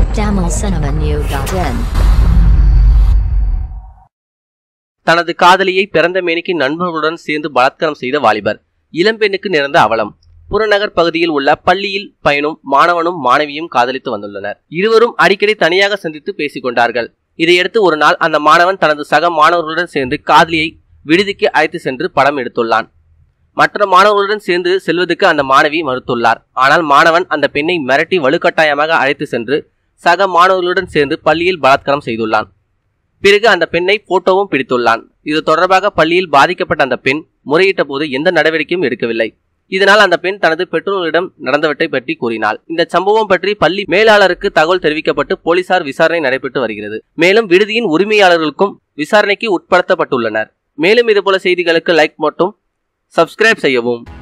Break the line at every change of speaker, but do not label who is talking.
tamilcinemanew.in
தனது காதலியை பிறந்த மேனிக்கு நண்பர்களுடன் சேர்ந்து பலாத்காரம் செய்த வாலிபர் இளம்பெண்ணுக்கு நேர்ந்த அவலம் புறநகர் பகுதியில் உள்ள பள்ளியில் பயனும் மாணவனும் மாணவியும் காதலித்து வந்துள்ளனர் இருவரும் அடிக்கடி தனியாக சந்தித்து பேசிக் கொண்டார்கள் இதையடுத்து ஒரு நாள் அந்த மாணவன் தனது சக மாணவர்களுடன் சேர்ந்து காதலியை விடுதிக்கு அழைத்து சென்று படம் எடுத்துள்ளான் மற்ற மாணவர்களுடன் சேர்ந்து செல்வதற்கு அந்த மாணவி மறுத்துள்ளார் ஆனால் மாணவன் அந்த பெண்ணை மிரட்டி வலுக்கட்டாயமாக அழைத்து சென்று சக மாணவர்களுடன் சேர்ந்து பள்ளியில் பலாத்காரம் செய்துள்ளான் பிறகு அந்த பெண்ணை போட்டோவும் பிடித்துள்ளான் இது தொடர்பாக பள்ளியில் பாதிக்கப்பட்ட அந்த பெண் முறையிட்ட போது எந்த நடவடிக்கையும் எடுக்கவில்லை இதனால் அந்த பெண் தனது பெற்றோர்களிடம் நடந்தவற்றை பற்றி கூறினாள் இந்த சம்பவம் பற்றி பள்ளி மேலாளருக்கு தகவல் தெரிவிக்கப்பட்டு போலீசார் விசாரணை நடைபெற்று வருகிறது மேலும் விடுதியின் உரிமையாளர்களுக்கும் விசாரணைக்கு உட்படுத்தப்பட்டுள்ளனர் மேலும் இதுபோல செய்திகளுக்கு லைக் மற்றும் சப்ஸ்கிரைப் செய்யவும்